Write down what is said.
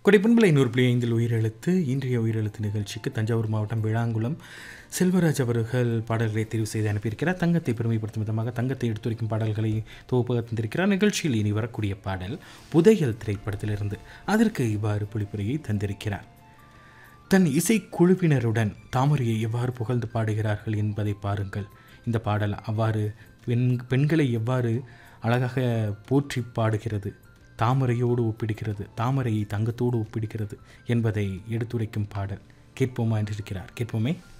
கொடைப்பண்பலை நூறு புள்ளி ஐந்தில் உயிரெழுத்து இன்றைய உயிரெழுத்து நிகழ்ச்சிக்கு தஞ்சாவூர் மாவட்டம் விளாங்குளம் செல்வராஜ் அவர்கள் பாடல்களை தெரிவு செய்து அனுப்பியிருக்கிறார் தங்கத்தை பெருமைப்படுத்தும் விதமாக தங்கத்தை எடுத்துரைக்கும் பாடல்களை தொகுப்பாக தந்திருக்கிறார் நிகழ்ச்சியில் இனி வரக்கூடிய பாடல் புதையல் திரைப்படத்திலிருந்து அதற்கு இவ்வாறு பொழிப்புரையை தந்திருக்கிறார் தன் இசைக்குழுவினருடன் தாமரையை எவ்வாறு புகழ்ந்து பாடுகிறார்கள் என்பதை பாருங்கள் இந்த பாடல் அவ்வாறு பெண் பெண்களை எவ்வாறு அழகாக போற்றி பாடுகிறது தாமரையோடு ஒப்பிடுகிறது தாமரையை தங்கத்தோடு ஒப்பிடுகிறது என்பதை எடுத்துரைக்கும் பாடல் கேட்போமா என்றிருக்கிறார் கேட்போமே